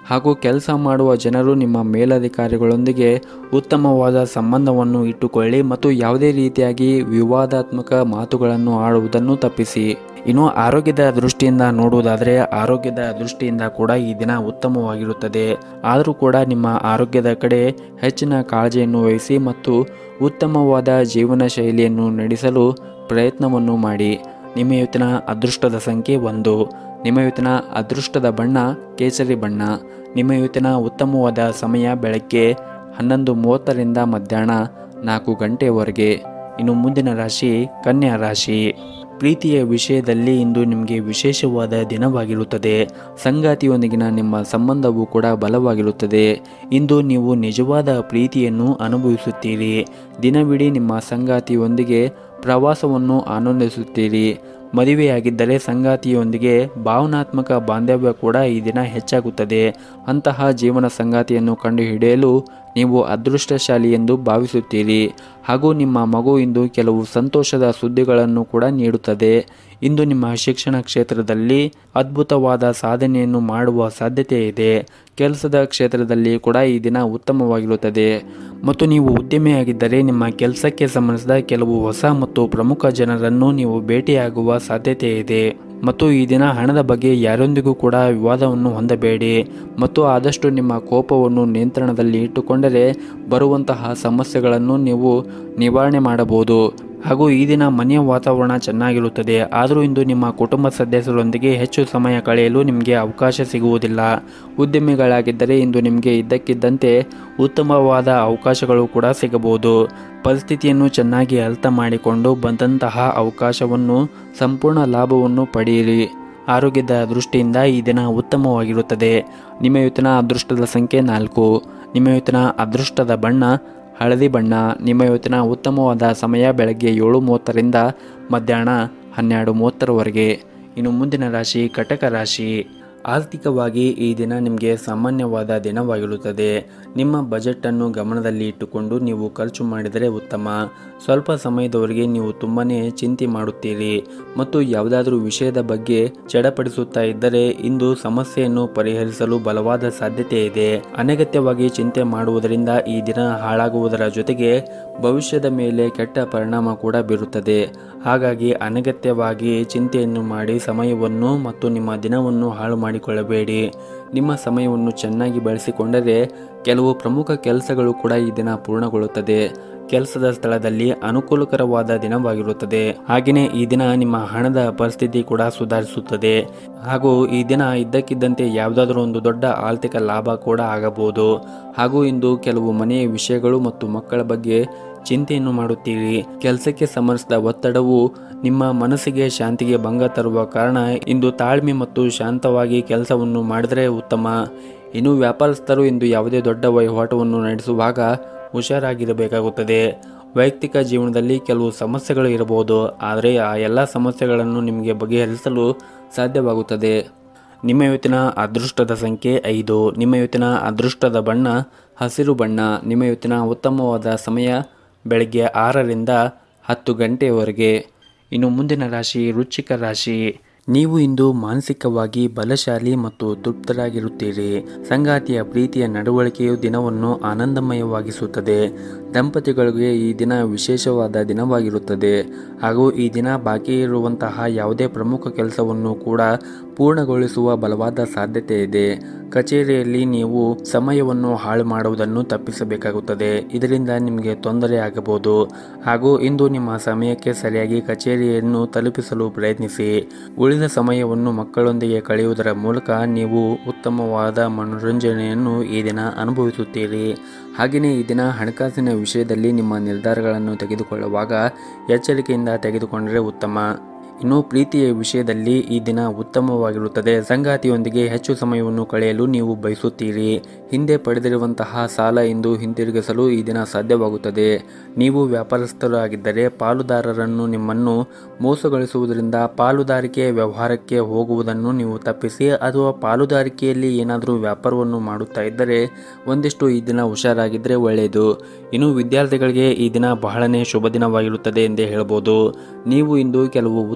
ಹಾಗೂ ಕೆಲಸ ಮಾಡುವ ಜನರು ನಿಮ್ಮ ಮೇಲಧಿಕಾರಿಗಳೊಂದಿಗೆ ಉತ್ತಮವಾದ ಸಂಬಂಧವನ್ನು ಇಟ್ಟುಕೊಳ್ಳಿ ಮತ್ತು ಯಾವುದೇ ರೀತಿಯಾಗಿ ವಿವಾದಾತ್ಮಕ ಮಾತುಗಳನ್ನು ಆಡುವುದನ್ನು ತಪ್ಪಿಸಿ ಇನ್ನು ಆರೋಗ್ಯದ ದೃಷ್ಟಿಯಿಂದ ನೋಡುವುದಾದರೆ ಆರೋಗ್ಯದ ದೃಷ್ಟಿಯಿಂದ ಕೂಡ ಈ ದಿನ ಉತ್ತಮವಾಗಿರುತ್ತದೆ ಆದರೂ ಕೂಡ ನಿಮ್ಮ ಆರೋಗ್ಯದ ಕಡೆ ಹೆಚ್ಚಿನ ಕಾಳಜಿಯನ್ನು ವಹಿಸಿ ಮತ್ತು ಉತ್ತಮವಾದ ಜೀವನ ಶೈಲಿಯನ್ನು ನಡೆಸಲು ಪ್ರಯತ್ನವನ್ನು ಮಾಡಿ ನಿಮ್ಮ ಇವತ್ತಿನ ಅದೃಷ್ಟದ ಸಂಖ್ಯೆ ಒಂದು ನಿಮ್ಮ ಇವತ್ತಿನ ಅದೃಷ್ಟದ ಬಣ್ಣ ಕೇಸರಿ ಬಣ್ಣ ನಿಮ್ಮ ಇವತ್ತಿನ ಉತ್ತಮವಾದ ಸಮಯ ಬೆಳಗ್ಗೆ ಹನ್ನೊಂದು ಮೂವತ್ತರಿಂದ ಮಧ್ಯಾಹ್ನ ನಾಲ್ಕು ಗಂಟೆವರೆಗೆ ಇನ್ನು ಮುಂದಿನ ರಾಶಿ ಕನ್ಯಾ ರಾಶಿ ಪ್ರೀತಿಯ ವಿಷಯದಲ್ಲಿ ಇಂದು ನಿಮಗೆ ವಿಶೇಷವಾದ ದಿನವಾಗಿರುತ್ತದೆ ಸಂಗಾತಿಯೊಂದಿಗಿನ ನಿಮ್ಮ ಸಂಬಂಧವು ಕೂಡ ಬಲವಾಗಿರುತ್ತದೆ ಇಂದು ನೀವು ನಿಜವಾದ ಪ್ರೀತಿಯನ್ನು ಅನುಭವಿಸುತ್ತೀರಿ ದಿನವಿಡೀ ನಿಮ್ಮ ಸಂಗಾತಿಯೊಂದಿಗೆ ಪ್ರವಾಸವನ್ನು ಆನಂದಿಸುತ್ತೀರಿ ಮದುವೆಯಾಗಿದ್ದರೆ ಸಂಗಾತಿಯೊಂದಿಗೆ ಭಾವನಾತ್ಮಕ ಬಾಂಧವ್ಯ ಕೂಡ ಈ ದಿನ ಹೆಚ್ಚಾಗುತ್ತದೆ ಅಂತಹ ಜೀವನ ಸಂಗಾತಿಯನ್ನು ಕಂಡುಹಿಡಿಯಲು ನೀವು ಅದೃಷ್ಟಶಾಲಿ ಎಂದು ಭಾವಿಸುತ್ತೀರಿ ಹಾಗೂ ನಿಮ್ಮ ಮಗು ಇಂದು ಕೆಲವು ಸಂತೋಷದ ಸುದ್ದಿಗಳನ್ನು ಕೂಡ ನೀಡುತ್ತದೆ ಇಂದು ನಿಮ್ಮ ಶಿಕ್ಷಣ ಕ್ಷೇತ್ರದಲ್ಲಿ ಅದ್ಭುತವಾದ ಸಾಧನೆಯನ್ನು ಮಾಡುವ ಸಾಧ್ಯತೆ ಇದೆ ಕೆಲಸದ ಕ್ಷೇತ್ರದಲ್ಲಿ ಕೂಡ ಈ ದಿನ ಉತ್ತಮವಾಗಿರುತ್ತದೆ ಮತ್ತು ನೀವು ಉದ್ಯಮಿಯಾಗಿದ್ದರೆ ನಿಮ್ಮ ಕೆಲಸಕ್ಕೆ ಸಂಬಂಧಿಸಿದ ಕೆಲವು ಹೊಸ ಮತ್ತು ಪ್ರಮುಖ ಜನರನ್ನು ನೀವು ಭೇಟಿಯಾಗುವ ಸಾಧ್ಯತೆ ಇದೆ ಮತ್ತು ಈ ದಿನ ಹಣದ ಬಗ್ಗೆ ಯಾರೊಂದಿಗೂ ಕೂಡ ವಿವಾದವನ್ನು ಹೊಂದಬೇಡಿ ಮತ್ತು ಆದಷ್ಟು ನಿಮ್ಮ ಕೋಪವನ್ನು ನಿಯಂತ್ರಣದಲ್ಲಿ ಇಟ್ಟುಕೊಂಡರೆ ಬರುವಂತಹ ಸಮಸ್ಯೆಗಳನ್ನು ನೀವು ನಿವಾರಣೆ ಮಾಡಬಹುದು ಹಾಗೂ ಈ ದಿನ ಮನೆಯ ವಾತಾವರಣ ಚೆನ್ನಾಗಿರುತ್ತದೆ ಆದರೂ ಇಂದು ನಿಮ್ಮ ಕುಟುಂಬ ಸದಸ್ಯರೊಂದಿಗೆ ಹೆಚ್ಚು ಸಮಯ ಕಳೆಯಲು ನಿಮಗೆ ಅವಕಾಶ ಸಿಗುವುದಿಲ್ಲ ಉದ್ಯಮಿಗಳಾಗಿದ್ದರೆ ಇಂದು ನಿಮಗೆ ಇದ್ದಕ್ಕಿದ್ದಂತೆ ಉತ್ತಮವಾದ ಅವಕಾಶಗಳು ಕೂಡ ಸಿಗಬಹುದು ಪರಿಸ್ಥಿತಿಯನ್ನು ಚೆನ್ನಾಗಿ ಅರ್ಥ ಮಾಡಿಕೊಂಡು ಬಂದಂತಹ ಅವಕಾಶವನ್ನು ಸಂಪೂರ್ಣ ಲಾಭವನ್ನು ಪಡೆಯಿರಿ ಆರೋಗ್ಯದ ದೃಷ್ಟಿಯಿಂದ ಈ ದಿನ ಉತ್ತಮವಾಗಿರುತ್ತದೆ ನಿಮ್ಮ ಇವತ್ತಿನ ಅದೃಷ್ಟದ ಸಂಖ್ಯೆ ನಾಲ್ಕು ನಿಮ್ಮ ಇವತ್ತಿನ ಅದೃಷ್ಟದ ಬಣ್ಣ ಹಳದಿ ಬಣ್ಣ ನಿಮ್ಮ ಇವತ್ತಿನ ಉತ್ತಮವಾದ ಸಮಯ ಬೆಳಗ್ಗೆ ಏಳು ಮೂವತ್ತರಿಂದ ಮಧ್ಯಾಹ್ನ ಹನ್ನೆರಡು ಮೂವತ್ತರವರೆಗೆ ಇನ್ನು ಮುಂದಿನ ರಾಶಿ ಕಟಕ ರಾಶಿ ಆರ್ಥಿಕವಾಗಿ ಈ ದಿನ ನಿಮಗೆ ಸಾಮಾನ್ಯವಾದ ದಿನವಾಗಿರುತ್ತದೆ ನಿಮ್ಮ ಬಜೆಟನ್ನು ಗಮನದಲ್ಲಿ ಇಟ್ಟುಕೊಂಡು ನೀವು ಖರ್ಚು ಮಾಡಿದರೆ ಉತ್ತಮ ಸ್ವಲ್ಪ ಸಮಯದವರೆಗೆ ನೀವು ತುಂಬಾ ಚಿಂತೆ ಮಾಡುತ್ತೀರಿ ಮತ್ತು ಯಾವುದಾದ್ರೂ ವಿಷಯದ ಬಗ್ಗೆ ಚಡಪಡಿಸುತ್ತಾ ಇದ್ದರೆ ಇಂದು ಸಮಸ್ಯೆಯನ್ನು ಪರಿಹರಿಸಲು ಬಲವಾದ ಸಾಧ್ಯತೆ ಇದೆ ಅನಗತ್ಯವಾಗಿ ಚಿಂತೆ ಮಾಡುವುದರಿಂದ ಈ ದಿನ ಹಾಳಾಗುವುದರ ಜೊತೆಗೆ ಭವಿಷ್ಯದ ಮೇಲೆ ಕೆಟ್ಟ ಪರಿಣಾಮ ಕೂಡ ಬೀರುತ್ತದೆ ಹಾಗಾಗಿ ಅನಗತ್ಯವಾಗಿ ಚಿಂತೆಯನ್ನು ಮಾಡಿ ಸಮಯವನ್ನು ಮತ್ತು ನಿಮ್ಮ ದಿನವನ್ನು ಹಾಳು ಮಾಡಿಕೊಳ್ಳಬೇಡಿ ನಿಮ್ಮ ಸಮಯವನ್ನು ಚೆನ್ನಾಗಿ ಬಳಸಿಕೊಂಡರೆ ಕೆಲವು ಪ್ರಮುಖ ಕೆಲಸಗಳು ಕೂಡ ಈ ದಿನ ಪೂರ್ಣಗೊಳ್ಳುತ್ತದೆ ಕೆಲಸದ ಸ್ಥಳದಲ್ಲಿ ಅನುಕೂಲಕರವಾದ ದಿನವಾಗಿರುತ್ತದೆ ಹಾಗೆಯೇ ಈ ದಿನ ನಿಮ್ಮ ಹಣದ ಪರಿಸ್ಥಿತಿ ಕೂಡ ಸುಧಾರಿಸುತ್ತದೆ ಹಾಗೂ ಈ ದಿನ ಇದ್ದಕ್ಕಿದ್ದಂತೆ ಯಾವುದಾದ್ರೂ ಒಂದು ದೊಡ್ಡ ಆರ್ಥಿಕ ಲಾಭ ಕೂಡ ಆಗಬಹುದು ಹಾಗೂ ಇಂದು ಕೆಲವು ಮನೆಯ ವಿಷಯಗಳು ಮತ್ತು ಮಕ್ಕಳ ಬಗ್ಗೆ ಚಿಂತೆಯನ್ನು ಮಾಡುತ್ತೀರಿ ಕೆಲಸಕ್ಕೆ ಸಂಬಂಧಿಸಿದ ಒತ್ತಡವು ನಿಮ್ಮ ಮನಸ್ಸಿಗೆ ಶಾಂತಿಗೆ ಭಂಗ ತರುವ ಕಾರಣ ಇಂದು ತಾಳ್ಮೆ ಮತ್ತು ಶಾಂತವಾಗಿ ಕೆಲಸವನ್ನು ಮಾಡಿದರೆ ಉತ್ತಮ ಇನ್ನು ವ್ಯಾಪಾರಸ್ಥರು ಇಂದು ಯಾವುದೇ ದೊಡ್ಡ ವಹಿವಾಟವನ್ನು ನಡೆಸುವಾಗ ಹುಷಾರಾಗಿರಬೇಕಾಗುತ್ತದೆ ವೈಯಕ್ತಿಕ ಜೀವನದಲ್ಲಿ ಕೆಲವು ಸಮಸ್ಯೆಗಳು ಇರಬಹುದು ಆದರೆ ಆ ಎಲ್ಲ ಸಮಸ್ಯೆಗಳನ್ನು ನಿಮಗೆ ಬಗೆಹರಿಸಲು ಸಾಧ್ಯವಾಗುತ್ತದೆ ನಿಮ್ಮ ಇವತ್ತಿನ ಅದೃಷ್ಟದ ಸಂಖ್ಯೆ ಐದು ನಿಮ್ಮ ಇವತ್ತಿನ ಅದೃಷ್ಟದ ಬಣ್ಣ ಹಸಿರು ಬಣ್ಣ ನಿಮ್ಮ ಇವತ್ತಿನ ಉತ್ತಮವಾದ ಸಮಯ ಬೆಳಗ್ಗೆ ಆರರಿಂದ ಹತ್ತು ಗಂಟೆಯವರೆಗೆ ಇನ್ನು ಮುಂದಿನ ರಾಶಿ ವೃಶ್ಚಿಕ ರಾಶಿ ನೀವು ಇಂದು ಮಾನಸಿಕವಾಗಿ ಬಲಶಾಲಿ ಮತ್ತು ತೃಪ್ತರಾಗಿರುತ್ತೀರಿ ಸಂಗಾತಿಯ ಪ್ರೀತಿಯ ನಡವಳಿಕೆಯು ದಿನವನ್ನು ಆನಂದಮಯವಾಗಿಸುತ್ತದೆ ದಂಪತಿಗಳಿಗೆ ಈ ದಿನ ವಿಶೇಷವಾದ ದಿನವಾಗಿರುತ್ತದೆ ಹಾಗೂ ಈ ದಿನ ಬಾಕಿ ಇರುವಂತಹ ಯಾವುದೇ ಪ್ರಮುಖ ಕೆಲಸವನ್ನು ಕೂಡ ಪೂರ್ಣಗೊಳಿಸುವ ಬಲವಾದ ಸಾಧ್ಯತೆ ಇದೆ ಕಚೇರಿಯಲ್ಲಿ ನೀವು ಸಮಯವನ್ನು ಹಾಳು ಮಾಡುವುದನ್ನು ತಪ್ಪಿಸಬೇಕಾಗುತ್ತದೆ ಇದರಿಂದ ನಿಮಗೆ ತೊಂದರೆ ಆಗಬಹುದು ಹಾಗೂ ಇಂದು ನಿಮ್ಮ ಸಮಯಕ್ಕೆ ಸರಿಯಾಗಿ ಕಚೇರಿಯನ್ನು ತಲುಪಿಸಲು ಪ್ರಯತ್ನಿಸಿ ಉಳಿದ ಸಮಯವನ್ನು ಮಕ್ಕಳೊಂದಿಗೆ ಕಳೆಯುವುದರ ಮೂಲಕ ನೀವು ಉತ್ತಮವಾದ ಮನೋರಂಜನೆಯನ್ನು ಈ ದಿನ ಅನುಭವಿಸುತ್ತೀರಿ ಹಾಗೆಯೇ ಈ ದಿನ ಹಣಕಾಸಿನ ವಿಷಯದಲ್ಲಿ ನಿಮ್ಮ ನಿರ್ಧಾರಗಳನ್ನು ತೆಗೆದುಕೊಳ್ಳುವಾಗ ಎಚ್ಚರಿಕೆಯಿಂದ ತೆಗೆದುಕೊಂಡರೆ ಉತ್ತಮ ಇನ್ನು ಪ್ರೀತಿಯ ವಿಷಯದಲ್ಲಿ ಈ ದಿನ ಉತ್ತಮವಾಗಿರುತ್ತದೆ ಸಂಗಾತಿಯೊಂದಿಗೆ ಹೆಚ್ಚು ಸಮಯವನ್ನು ಕಳೆಯಲು ನೀವು ಬಯಸುತ್ತೀರಿ ಹಿಂದೆ ಪಡೆದಿರುವಂತಹ ಸಾಲ ಇಂದು ಹಿಂತಿರುಗಿಸಲು ಈ ದಿನ ಸಾಧ್ಯವಾಗುತ್ತದೆ ನೀವು ವ್ಯಾಪಾರಸ್ಥರಾಗಿದ್ದರೆ ಪಾಲುದಾರರನ್ನು ನಿಮ್ಮನ್ನು ಮೋಸಗೊಳಿಸುವುದರಿಂದ ಪಾಲುದಾರಿಕೆ ವ್ಯವಹಾರಕ್ಕೆ ಹೋಗುವುದನ್ನು ನೀವು ತಪ್ಪಿಸಿ ಅಥವಾ ಪಾಲುದಾರಿಕೆಯಲ್ಲಿ ಏನಾದರೂ ವ್ಯಾಪಾರವನ್ನು ಮಾಡುತ್ತಾ ಇದ್ದರೆ ಒಂದಿಷ್ಟು ಈ ದಿನ ಹುಷಾರಾಗಿದ್ದರೆ ಒಳ್ಳೆಯದು ಇನ್ನು ವಿದ್ಯಾರ್ಥಿಗಳಿಗೆ ಈ ದಿನ ಬಹಳನೇ ಶುಭ ದಿನವಾಗಿರುತ್ತದೆ ಎಂದೇ ಹೇಳ್ಬೋದು ನೀವು ಇಂದು ಕೆಲವು ಉತ್ತಮ